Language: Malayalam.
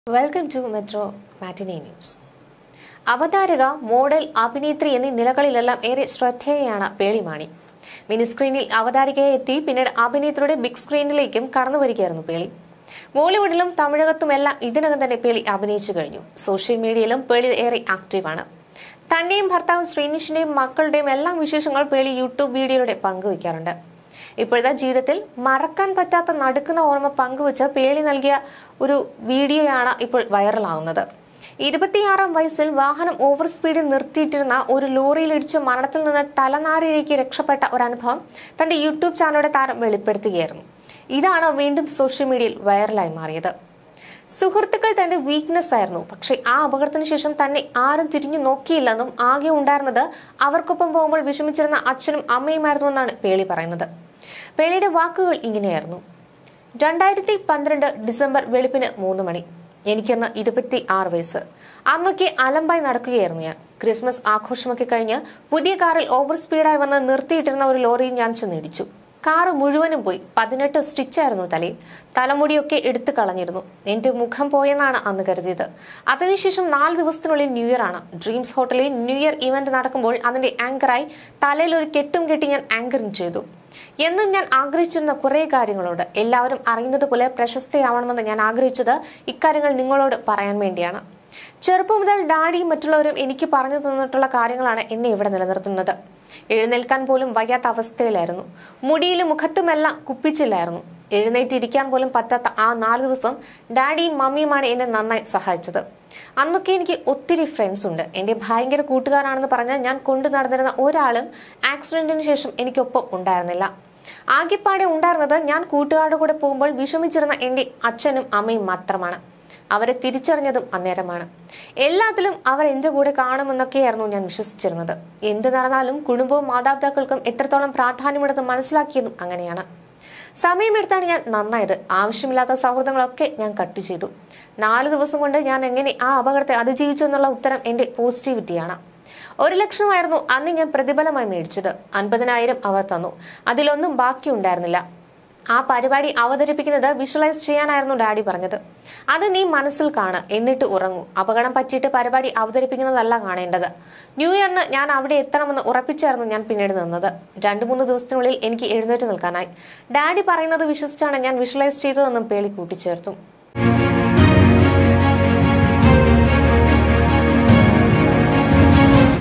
welcome to metro matinee news അവതാരക മോഡൽ അഭിനേത്രി എന്നീ നിലകളിലെല്ലാം ഏറെ ശ്രദ്ധേയയാണ് പേളിമാണി മിനി സ്ക്രീനിൽ അവതാരികയെ എത്തി പിന്നീട് അഭിനേത്രിയുടെ ബിഗ് സ്ക്രീനിലേക്കും കടന്നു വരികയായിരുന്നു പേളി ബോളിവുഡിലും തമിഴകത്തുമെല്ലാം ഇതിനകം തന്നെ പേളി അഭിനയിച്ചു കഴിഞ്ഞു സോഷ്യൽ മീഡിയയിലും പേളി ഏറെ ആക്റ്റീവാണ് തന്റെയും ഭർത്താവ് ശ്രീനിഷിന്റെയും മക്കളുടെയും എല്ലാം വിശേഷങ്ങൾ പേളി യൂട്യൂബ് വീഡിയോയിലൂടെ പങ്കുവയ്ക്കാറുണ്ട് ഇപ്പോഴത്തെ ജീവിതത്തിൽ മറക്കാൻ പറ്റാത്ത നടുക്കുന്ന ഓർമ്മ പങ്കുവച്ച് പേളി നൽകിയ ഒരു വീഡിയോയാണ് ഇപ്പോൾ വൈറലാവുന്നത് ഇരുപത്തിയാറാം വയസ്സിൽ വാഹനം ഓവർ സ്പീഡിൽ നിർത്തിയിട്ടിരുന്ന ഒരു ലോറിയിൽ ഇടിച്ച് മരണത്തിൽ നിന്ന് തലനാരിഴയ്ക്ക് രക്ഷപ്പെട്ട ഒരു അനുഭവം തന്റെ യൂട്യൂബ് ചാനലിലൂടെ താരം വെളിപ്പെടുത്തുകയായിരുന്നു ഇതാണ് വീണ്ടും സോഷ്യൽ മീഡിയയിൽ വൈറലായി മാറിയത് സുഹൃത്തുക്കൾ തന്റെ വീക്ക്നെസ് ആയിരുന്നു പക്ഷേ ആ അപകടത്തിന് ശേഷം തന്നെ ആരും തിരിഞ്ഞു നോക്കിയില്ലെന്നും ആകെ ഉണ്ടായിരുന്നത് അവർക്കൊപ്പം പോകുമ്പോൾ വിഷമിച്ചിരുന്ന അച്ഛനും അമ്മയുമായിരുന്നുവെന്നാണ് പേളി പറയുന്നത് പേളിയുടെ വാക്കുകൾ ഇങ്ങനെയായിരുന്നു രണ്ടായിരത്തി പന്ത്രണ്ട് ഡിസംബർ വെളുപ്പിന് മൂന്ന് മണി എനിക്കന്ന് ഇരുപത്തി ആറ് വയസ്സ് അന്നൊക്കെ അലമ്പായി നടക്കുകയായിരുന്നു ഞാൻ ക്രിസ്മസ് ആഘോഷമൊക്കെ കഴിഞ്ഞ് പുതിയ കാറിൽ ഓവർ സ്പീഡായി വന്ന് നിർത്തിയിട്ടിരുന്ന ഒരു ലോറിയിൽ ഞാൻ ചെന്നിടിച്ചു കാറ് മുഴുവനും പോയി പതിനെട്ട് സ്റ്റിച്ചായിരുന്നു തലയിൽ തലമുടിയൊക്കെ എടുത്തു കളഞ്ഞിരുന്നു എന്റെ മുഖം പോയെന്നാണ് അന്ന് കരുതിയത് അതിനുശേഷം നാല് ദിവസത്തിനുള്ളിൽ ന്യൂ ഇയർ ആണ് ഡ്രീംസ് ഹോട്ടലിൽ ന്യൂ ഇയർ ഇവന്റ് നടക്കുമ്പോൾ അതിന്റെ ആങ്കറായി തലയിൽ ഒരു കെട്ടും കെട്ടി ഞാൻ ആങ്കറിംഗ് ചെയ്തു എന്നും ഞാൻ ആഗ്രഹിച്ചിരുന്ന കുറേ കാര്യങ്ങളുണ്ട് എല്ലാവരും അറിയുന്നത് പോലെ പ്രശസ്തയാവണമെന്ന് ഞാൻ ആഗ്രഹിച്ചത് ഇക്കാര്യങ്ങൾ നിങ്ങളോട് പറയാൻ വേണ്ടിയാണ് ചെറുപ്പം മുതൽ ഡാഡിയും മറ്റുള്ളവരും എനിക്ക് പറഞ്ഞു തന്നിട്ടുള്ള കാര്യങ്ങളാണ് എന്നെ ഇവിടെ നിലനിർത്തുന്നത് എഴുന്നേൽക്കാൻ പോലും വയ്യാത്ത അവസ്ഥയിലായിരുന്നു മുടിയിലും മുഖത്തുമെല്ലാം കുപ്പിച്ചില്ലായിരുന്നു എഴുന്നേറ്റിരിക്കാൻ പോലും പറ്റാത്ത ആ നാല് ദിവസം ഡാഡിയും മമ്മിയുമാണ് എന്നെ നന്നായി സഹായിച്ചത് അന്നൊക്കെ എനിക്ക് ഒത്തിരി ഫ്രണ്ട്സ് ഉണ്ട് എന്റെ ഭയങ്കര കൂട്ടുകാരാണെന്ന് പറഞ്ഞ് ഞാൻ കൊണ്ടു നടന്നിരുന്ന ഒരാളും ആക്സിഡന്റിന് ശേഷം എനിക്കൊപ്പം ഉണ്ടായിരുന്നില്ല ആകെപ്പാടെ ഉണ്ടായിരുന്നത് ഞാൻ കൂട്ടുകാരുടെ കൂടെ പോകുമ്പോൾ വിഷമിച്ചിരുന്ന എന്റെ അച്ഛനും അമ്മയും മാത്രമാണ് അവരെ തിരിച്ചറിഞ്ഞതും അന്നേരമാണ് എല്ലാത്തിലും അവർ എന്റെ കൂടെ കാണുമെന്നൊക്കെയായിരുന്നു ഞാൻ വിശ്വസിച്ചിരുന്നത് എന്ത് നടന്നാലും കുടുംബവും മാതാപിതാക്കൾക്കും എത്രത്തോളം പ്രാധാന്യമുണ്ടെന്ന് മനസ്സിലാക്കിയതും അങ്ങനെയാണ് സമയമെടുത്താണ് ഞാൻ നന്നായത് ആവശ്യമില്ലാത്ത സൗഹൃദങ്ങളൊക്കെ ഞാൻ കട്ട് ചെയ്തു നാല് ദിവസം കൊണ്ട് ഞാൻ എങ്ങനെ ആ അപകടത്തെ അതിജീവിച്ചു എന്നുള്ള ഉത്തരം എന്റെ പോസിറ്റിവിറ്റിയാണ് ഒരു ലക്ഷമായിരുന്നു അന്ന് ഞാൻ പ്രതിഫലമായി മേടിച്ചത് അൻപതിനായിരം അവർ തന്നു അതിലൊന്നും ബാക്കിയുണ്ടായിരുന്നില്ല ആ പരിപാടി അവതരിപ്പിക്കുന്നത് വിഷ്വലൈസ് ചെയ്യാനായിരുന്നു ഡാഡി പറഞ്ഞത് അത് നീ മനസ്സിൽ കാണ് എന്നിട്ട് ഉറങ്ങൂ അപകടം പറ്റിയിട്ട് പരിപാടി അവതരിപ്പിക്കുന്നതല്ല കാണേണ്ടത് ന്യൂ ഇയറിന് ഞാൻ അവിടെ എത്തണമെന്ന് ഉറപ്പിച്ചായിരുന്നു ഞാൻ പിന്നീട് നിന്നത് രണ്ടു മൂന്ന് ദിവസത്തിനുള്ളിൽ എനിക്ക് എഴുന്നേറ്റ് നിൽക്കാനായി ഡാഡി പറയുന്നത് വിശ്വസിച്ചാണ് ഞാൻ വിഷ്വലൈസ് ചെയ്തതെന്നും പേളി കൂട്ടിച്ചേർത്തു